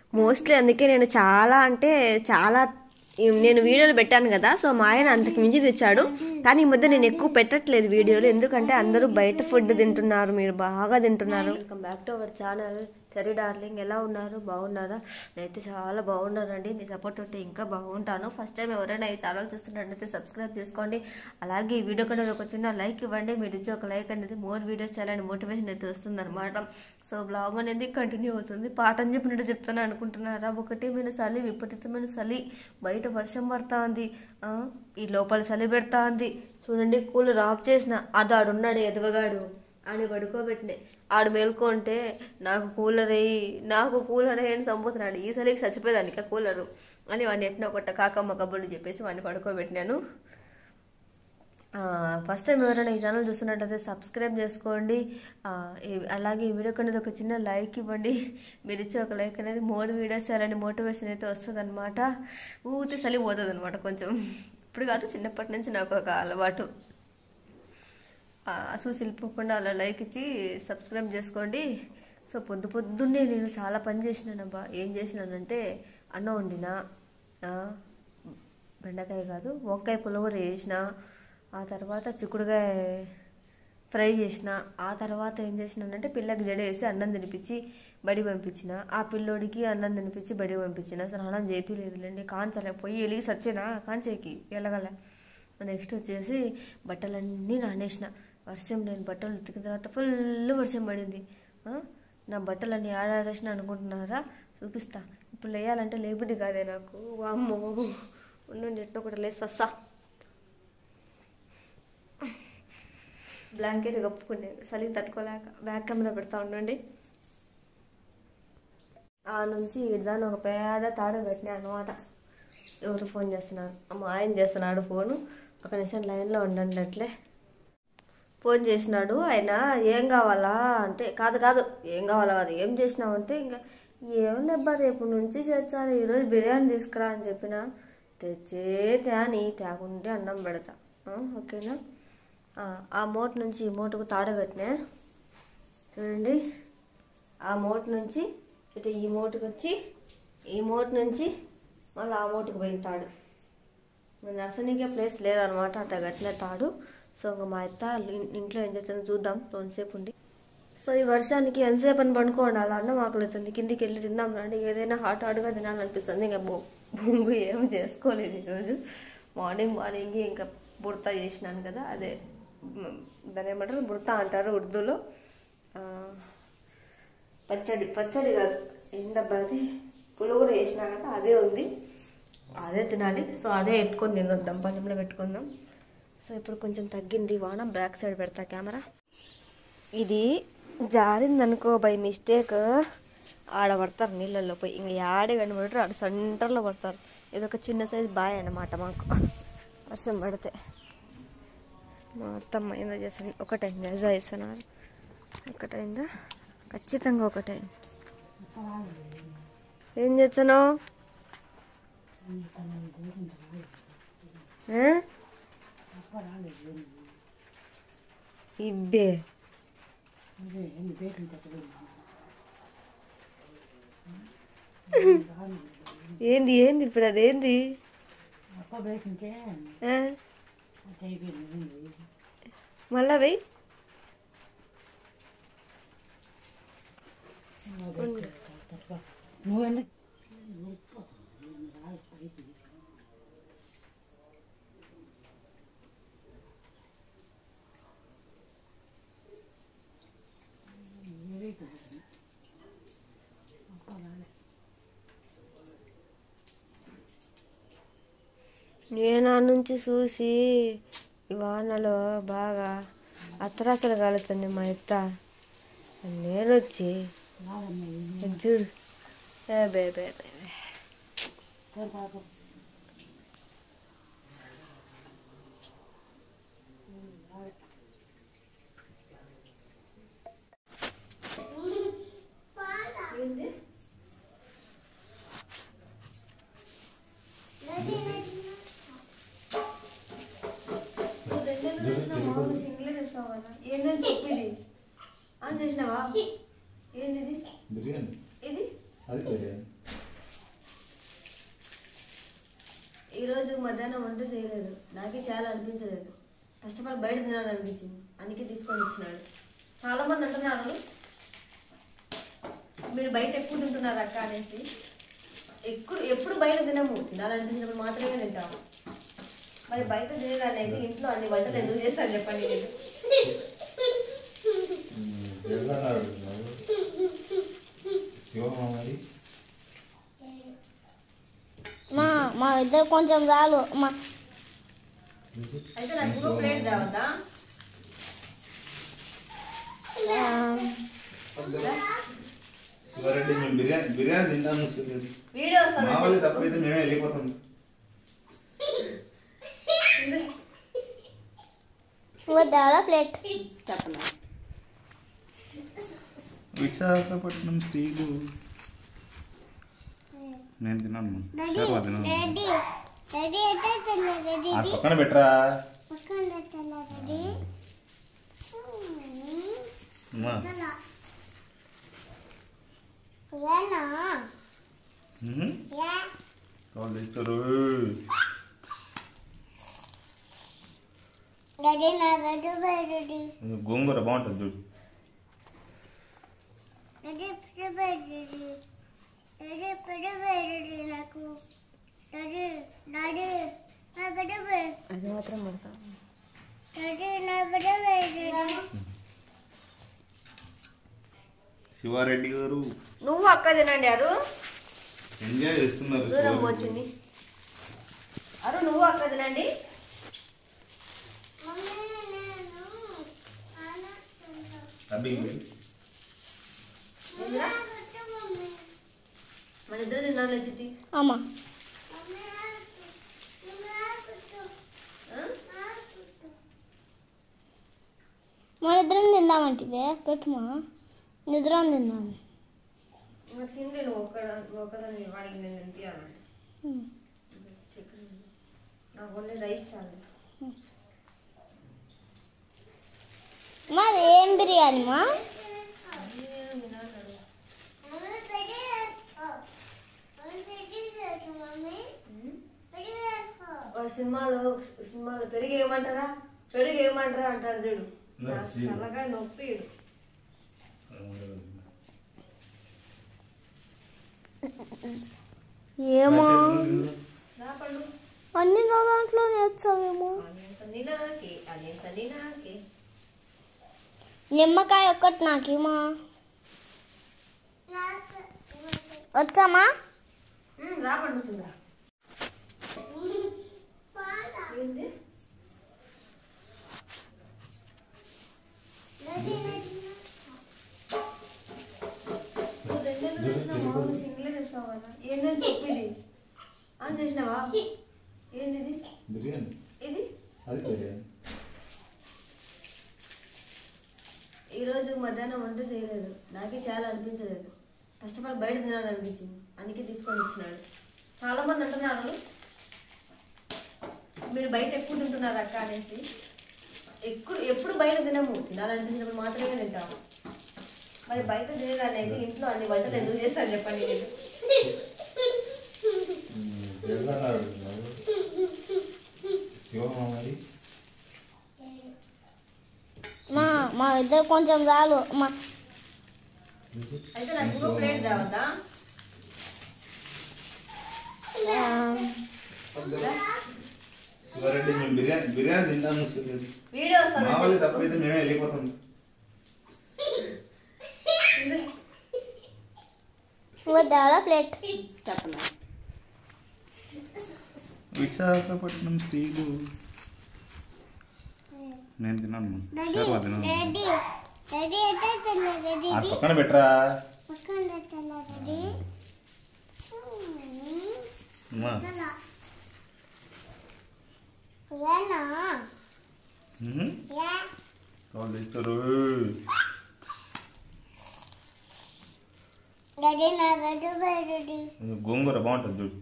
Mostly అందుకే నేను చాలా అంటే చాలా ఈ- నేను వీడియోలు పెట్టాను కదా సో మా ఆయన అంతకు మించి తెచ్చాడు కానీ ఈ మధ్య నేను ఎక్కువ పెట్టట్లేదు వీడియోలు ఎందుకంటే అందరూ బయట ఫుడ్ తింటున్నారు మీరు బాగా తింటున్నారు welcome back to our channel సరే డార్లింగ్ ఎలా ఉన్నారు బాగున్నారా నేనైతే చాలా బాగున్నానండి మీ సపోర్ట్ ఉంటే ఇంకా బాగుంటాను ఫస్ట్ టైం ఎవరైనా ఈ ఛానల్ చూస్తున్నట్టయితే సబ్స్క్రైబ్ చేసుకోండి అలాగే ఈ వీడియో కన్నా ఒక చిన్న లైక్ ఇవ్వండి మీరు ఇచ్చే ఒక లైక్ అనేది మోర్ వీడియోస్ చేయాలని మోటివేషన్ అయితే వస్తుంది అనమాట సో బ్లాగ్ అనేది కంటిన్యూ అవుతుంది పాఠం చెప్పినట్టు చెప్తాను అనుకుంటున్నారా ఒకటి మీద చలి విపరీతమైన చలి బయట వర్షం పడతా ఉంది ఆ, ఈ లోపల చలి పెడతా ఉంది చూడండి కూలర్ ఆఫ్ చేసిన అది ఆడున్నాడు ఎదవగాడు అని పడుకోబెట్టినే ఆడు మేల్కొంటే నాకు కూలర్ అయ్యి నాకు కూలర్ అయ్యి అని చంపుతున్నాడు ఈ చలికి చచ్చిపోయేదాన్ని ఇక కూలరు అని వాడిని ఎట్టిన ఒకట కాకమ్మ కబుర్లు చెప్పేసి వాడిని పడుకోబెట్టినాను ఫస్ట్ టైం ఎవరైనా ఈ ఛానల్ చూస్తున్నట్టయితే సబ్స్క్రైబ్ చేసుకోండి ఆ, ఈ- అలాగే ఈ వీడియో అనేది ఒక చిన్న లైక్ ఇవ్వండి మీరు ఇచ్చే ఒక లైక్ అనేది మోర్ వీడియోస్ చేయాలని మోటివేషన్ అయితే వస్తుంది అనమాట ఊతే చలి పోతుంది అనమాట కొంచెం ఇప్పుడు కాదు చిన్నప్పటి నుంచి నాకు ఒక అలవాటు ఆ, చూసి వెళ్ళిపోకుండా అలా లైక్ ఇచ్చి సబ్స్క్రైబ్ చేసుకోండి సో పొద్దు పొద్దున్నే నేను చాలా పని చేసినానబ్బా ఏం చేసినానంటే అన్నం వండిన ఆ, బెండకాయ కాదు వంకాయ పులిహోర చేసిన ఆ తర్వాత చిక్కుడుకాయ ఫ్రై చేసిన ఆ తర్వాత ఏం చేసినానంటే పిల్లకి జడ వేసి అన్నం తినిపించి బడి పంపించిన ఆ పిల్లోడికి అన్నం తినిపించి బడి పంపించిన స్నానం చేపిలేదులేండి కాంచలే పొయ్యి వెలిగి సచ్చేనా కాంచేకి ఎలగల నెక్స్ట్ వచ్చేసి బట్టలన్నీ నానేసిన వర్షం నేను బట్టలు ఉతికిన తర్వాత ఫుల్ వర్షం పడింది ఆ? నా బట్టలన్నీ ఆడారేసిన అనుకుంటున్నారా చూపిస్తా ఇప్పుడు లేయాలంటే లేబుద్ది కాదే నాకు వామ్మో ఉండండి ఎట్నో కూడా లేసా బ్లాంకెట్ కప్పుకునే చలికి తట్టుకోలేక బ్యాక్ కెమెరా పెడతా ఉండండి ఆ నుంచి ఇదాన్ని ఒక పేద తాడు కట్టినా అనమాట ఎవరు ఫోన్ చేస్తున్నారు మా ఆయన చేస్తున్నాడు ఫోను ఒక నిమిషం లైన్లో ఉండండి అట్లే ఫోన్ చేసినాడు ఆయన ఏం కావాలా అంటే కాదు కాదు ఏం కావాలా కాదు ఏం చేసినావంటే ఇంకా ఏముందబ్బా రేపు నుంచి చేర్చాలి ఈరోజు బిర్యానీ తీసుకురా అని చెప్పిన తెచ్చే తేని తేకుంటే అన్నం పెడతా ఆ, ఓకేనా ఆ, ఆ మోట నుంచి ఈ మోటకు తాడు కట్టినా చూడండి ఆ మోట నుంచి ఇటు ఈ మోటుకు వచ్చి ఈ మోట నుంచి మళ్ళీ ఆ మోటుకు పోయిన తాడు మన అసలుకే ప్లేస్ లేదనమాట అట్లా కట్టిన తాడు సో ఇంకా మా అత్త ఇన్- ఇంట్లో ఏం చేస్తుందో చూద్దాం కొంతసేపు ఉండి సో ఈ వర్షానికి ఎంతసేపు అని పండుకోండి అలా అన్నం ఆకలి అవుతుంది కిందికి వెళ్ళి తిందాం రండి ఏదైనా హాట్ హాట్గా తినాలనిపిస్తుంది ఇంకా బొ బొంగు ఏం చేసుకోలేదు ఈరోజు మార్నింగ్ మార్నింగ్ ఇంకా బుడతా చేసినాను కదా అదే మ్, దాని ఏమంటారు బుడతా అంటారు ఉర్దూలో ఆ, పచ్చడి పచ్చడి కాదు ఏందబ్బా అది పులిహోర వేసినా కదా అదే ఉంది అదే తినాలి సో అదే పెట్టుకొని తినొద్దాం పళ్ళెంలో పెట్టుకుందాం సో ఇప్పుడు కొంచెం తగ్గింది వాన బ్యాక్ సైడ్ పెడతా కెమెరా ఇది జారిందనుకో బై మిస్టేక్ ఆడ పడతారు నీళ్ళల్లో పోయి ఇంక ఆడే కనబడరు ఆడ సెంటర్లో పడతారు ఇది ఒక చిన్న సైజ్ బాయ్ అన్నమాట మాకు వర్షం పడితే మా అత్తమ్మ ఏందో చేస్తుంది ఒకటైంది ఎజా చేస్తున్నారు ఒకటైందా ఖచ్చితంగా ఒకటైంది ఏం చేస్తున్నావు ఆ? ఇబ్బే ఏంది ఏంది ఇప్పుడు అదేంది ఆ? మళ్ళా వెయ్యి నువ్వెందుకు నేను ఆ నుంచి చూసి ఈ వానలో బాగా అత్తరాసలు కాలుతుంది మా ఎత్త నేను వచ్చి ఇది చూడు ఏ బే బే బే బే. ఏంటని చెప్పింది ఆన్ చేసినావా ఏంది బిర్యానీ ఇది అది బిర్యానీ మధ్యాహ్నం వంట చేయలేదు నాకే చాలా అనిపించలేదు కష్టపడి బయట తినాలనిపించింది అందుకే తీసుకొని వచ్చినాడు చాలా మంది అంటున్నారు మీరు బయట ఎక్కువ తింటున్నారు అక్క అనేసి ఎక్కువ ఎప్పుడు బయట తినము తినాలనిపించినప్పుడు మాత్రమే తింటాము మరి బయట తినేదాన్ని అయితే ఇంట్లో అన్ని వంటలు ఎందుకు చేస్తాను చెప్పండి మీరు శివమామది మా మా ఇద్దరు కొంచెం చాలు మా అయితే నాకు ఇంకో ప్లేట్ తేవద్దా ఆ, శివారెడ్డి మేము బిర్యానీ బిర్యానీ తింటాము శివారెడ్డి. వీడియో మా వాళ్ళు వస్తాను తప్పైతే మేమే వెళ్ళిపోతాం వద్దా ప్లేట్ చెప్పండి విశాఖపట్నం స్టీలు నేను తిన్నాను శర్వా తిన్నాను రెడీ రెడీ అయితే తిన్నా రెడీ ఆ పక్కన పెట్టరా పక్కన పెట్టాలా రెడీ అమ్మా. ఏనా ఉహు. ఏ వాళ్ళు తెచ్చారు రెడీ నా రెడీ రెడీ ఇది గోంగూర బాగుంటుంది చూడు ready ready ready ready ready నాకు రెడీ రెడీ నా రెడీ అది మాత్రం పడతా రెడీ నా రెడీ శివారెడ్డి గారు నువ్వు అక్క తినండి అరు ఎంజాయ్ చేస్తున్నారు దూరం శివారెడ్డి. వచ్చింది అరు నువ్వు అక్క తినండి మమ్మీ నేను ఆనొస్తుంటా అబ్బి ఏందిరా? మమ్మీ మన ఇద్దరు తినాలి చిట్టి అమ్మా ఆ? మన ఇద్దరం తిందామంటివే పెట్టుమా నిద్రం తిందాం మరి తిండి నువ్వు ఒక్క ఒక్కదాన్ని వాడికి నేను తినిపించాలంటే ఉమ్. చక్కెర ఉంది. నాకు ఓన్లీ రైస్ చాలు మాది ఏం బిర్యానీ మా అదేం తినాలి. ఉమ్. వాడు సినిమాలో సినిమాలో పెరుగు ఏమంటారా పెరుగు ఏమంటారా అంటాడు చూడు నాకు తలకాయ నొప్పి ఈడు. ఏమో రా పండు అన్ని నా దాంట్లో నేర్చావేమో ఆనియన్స్ అన్ని నాకే ఆనియన్స్ అన్ని నాకే నిమ్మకాయ ఒక్కటి నాకేమా వచ్చామా ఉమ్, రా పండుతుందా ఏంది నువ్వు రెండేళ్ళు చేసినావా? నువ్వు సింగిలే చేస్తావు కదా ఏందని చెప్పు ఇది అని చేసినావా ఏంది ఇది బిర్యానీ ఇది అది బిర్యానీ ఈరోజు మధ్యాహ్నం వంట చేయలేదు నాకే చాలా అనిపించలేదు కష్టపడి బయట తినాలనిపించింది అందుకే తీసుకొని వచ్చినాడు చాలా మంది అంటున్నారు మీరు బయట ఎక్కువ తింటున్నారు అక్క అనేసి ఎక్కువ ఎప్పుడు బయట తినము తినాలనిపించినప్పుడు మాత్రమే తింటాము మరి బయట తినేదాన్ని అయితే ఇంట్లో అన్ని వంటలు ఎందుకు చేస్తారు చెప్పండి మీరు శివమామది మా మా ఇద్దరు కొంచెం చాలు మా అయితే నాకు ఇంకో ప్లేట్ తేవద్దా ఆ, శివారెడ్డి మేము బిర్యానీ బిర్యానీ తింటాము శివారెడ్డి. వీడియో మా వాళ్ళు వస్తాను తప్పైతే మేమే వెళ్ళిపోతాం వద్దా ప్లేట్ చెప్పండి విశాఖపట్నం స్టీలు నేను తిన్నాను శర్వా తిన్నాను రెడీ రెడీ అయితే తిన్నా రెడీ ఆ పక్కన పెట్టరా పక్కన పెట్టాలా రెడీ అమ్మా. ఏనా ఉహు. ఏ వాళ్ళు తెచ్చారు రెడీ నా రెడీ రెడీ ఇది గోంగూర బాగుంటుంది చూడు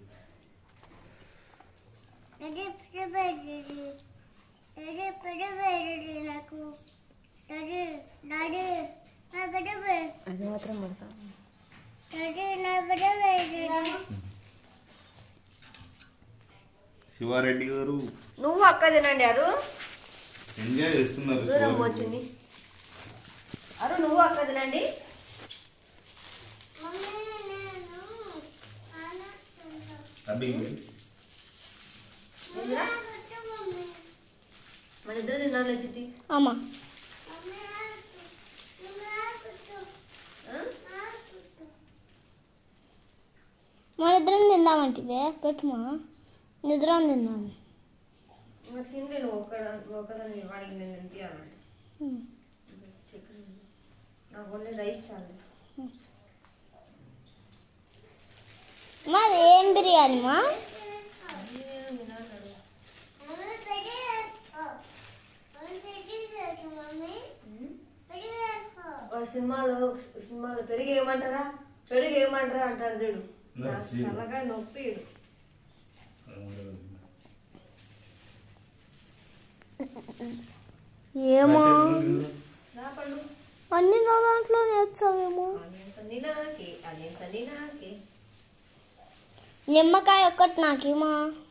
రెడీ రెడీ రెడీ రెడీ నాకు రెడీ రెడీ నా రెడీ అది మాత్రం పడతా రెడీ నా రెడీ శివారెడ్డి గారు నువ్వు అక్క తినండి అరు ఎంజాయ్ చేస్తున్నారు దూరం శివారెడ్డి. వచ్చింది అరు నువ్వు అక్క తినండి అబ్బి ఏందిరా? మన ఇద్దరు తినాలి చిట్టి అమ్మా ఆ? మన ఇద్దరం తిందామంటివే పెట్టుమా నిద్రం తిందాం మరి తిండి నువ్వు ఒక్కడ ఒకదాన్ని వాడికి నేను తినిపించాలంటే ఉమ్. చికెన్ నాకు ఓన్లీ రైస్ చాలు మాది ఏం బిర్యానీ మా వాడు సినిమాలో సినిమాలో పెరిగి ఏమంటారా పెరిగి ఏమంటారా అంటాడు చూడు నా నాకు జీవి. చల్లగా నొప్పి ఈడు. ఏమో రా పండు అన్ని నా దాంట్లో నేర్చావేమో ఆనియన్స్ అన్ని నాకే ఆనియన్స్ అన్ని నాకే నిమ్మకాయ ఒక్కటి నాకేమా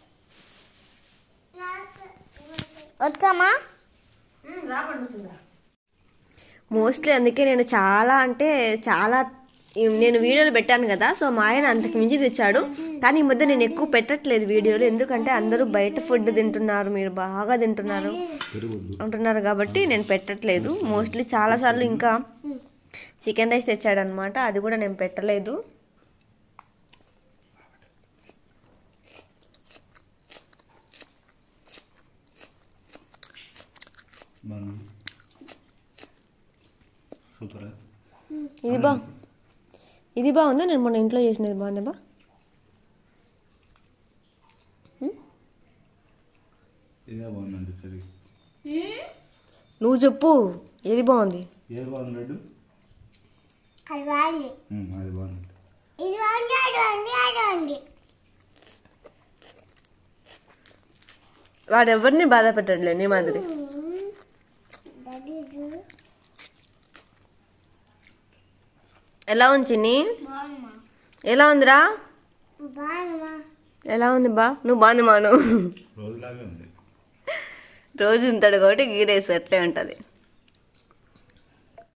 వచ్చామా ఉమ్, రా పండుతుందిరా మోస్ట్లీ అందుకే నేను చాలా అంటే చాలా ఈ- నేను వీడియోలు పెట్టాను కదా సో మా ఆయన అంతకు మించి తెచ్చాడు కానీ ఈ మధ్య నేను ఎక్కువ పెట్టట్లేదు వీడియోలు ఎందుకంటే అందరూ బయట ఫుడ్ తింటున్నారు మీరు బాగా తింటున్నారు పెరుగుద్దు అంటున్నారు కాబట్టి నేను పెట్టట్లేదు మోస్ట్లీ చాలాసార్లు ఇంకా చికెన్ రైస్ తెచ్చాడు అనమాట అది కూడా నేను పెట్టలేదు బాగుంది సూపర్ ఇది బా ఇది బాగుందా నేను మొన్న ఇంట్లో చేసినది బాగుందా బా ఇదే బాగుందండి సరే నువ్వు చెప్పు ఏది బాగుంది ఏది బాగుంది లడ్డు అది వాళ్ళు ఉమ్, అది బాగుంది ఇది వండి అది వండి అది వండి వాడు ఎవరిని బాధ పెట్టట్లే నీ మాదిరి ఎలా ఉంది చిన్ని బాగుందమ్మా ఎలా ఉందిరా బాగుందమ్మా ఎలా ఉంది బా నువ్వు బాగుంది మాను రోజులాగే ఉంది రోజు ఉంటాడు కాబట్టి గీరేసి అట్లే ఉంటుంది